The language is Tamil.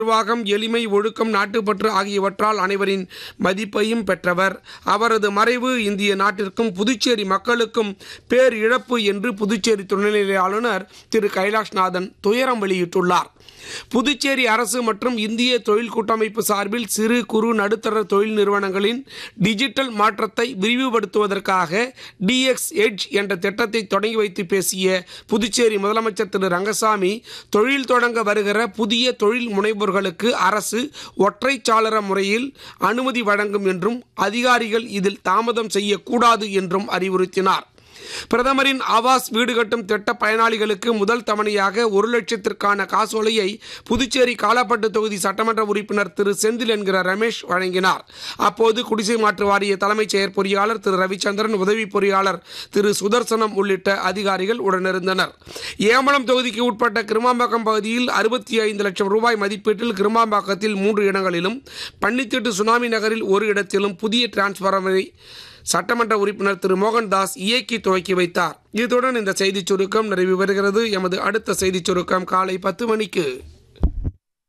நிர்வாகம் எளிமை ஒழுக்கம் நாட்டுப்பற்று ஆகியவற்றால் அனைவரின் மதிப்பையும் பெற்றவர் அவரது மறைவு இந்திய நாட்டிற்கும் புதுச்சேரி மக்களுக்கும் பேர் இழப்பு என்று புதுச்சேரி துணைநிலை ஆளுநர் திரு கைலாஷ்நாதன் துயரம் வெளியிட்டுள்ளார் புதுச்சேரி அரசு மற்றும் இந்திய தொழில் கூட்டமைப்பு சார்பில் சிறு குறு நடுத்தர தொழில் நிறுவனங்களின் டிஜிட்டல் மாற்றத்தை விரிவுபடுத்துவதற்காக டிஎக்ஸ் எட்ஜ் என்ற திட்டத்தை தொடங்கி வைத்து பேசிய புதுச்சேரி முதலமைச்சர் திரு ரங்கசாமி தொழில் தொடங்க வருகிற புதிய தொழில் முனைவோர்களுக்கு அரசு ஒற்றைச்சாளர முறையில் அனுமதி வழங்கும் என்றும் அதிகாரிகள் இதில் தாமதம் செய்யக்கூடாது என்றும் அறிவுறுத்தினார் பிரதமரின் ஆவாஸ் வீடு கட்டும் திட்ட பயனாளிகளுக்கு முதல் தவணையாக ஒரு லட்சத்திற்கான காசோலையை புதுச்சேரி காலாப்பட்டு தொகுதி சட்டமன்ற உறுப்பினர் திரு செந்தில் என்கிற ரமேஷ் வழங்கினார் அப்போது குடிசை மாற்று வாரிய தலைமைச் செயற் பொறியாளர் திரு ரவிச்சந்திரன் உதவி பொறியாளர் திரு சுதர்சனம் உள்ளிட்ட அதிகாரிகள் உடனிருந்தனர் ஏம்பலம் தொகுதிக்கு உட்பட்ட கிருமாம்பாக்கம் பகுதியில் அறுபத்தி ஐந்து லட்சம் ரூபாய் மதிப்பீட்டில் கிருமாம்பாக்கத்தில் மூன்று இடங்களிலும் பன்னித்திட்டு சுனாமி நகரில் ஒரு இடத்திலும் புதிய டிரான்ஸ்பார்மரை சட்டமன்ற உறுப்பினர் திரு மோகன்தாஸ் இயக்கி துவக்கி வைத்தார் இத்துடன் இந்த செய்திச் சுருக்கம் நிறைவு பெறுகிறது எமது அடுத்த செய்திச் சுருக்கம் காலை பத்து மணிக்கு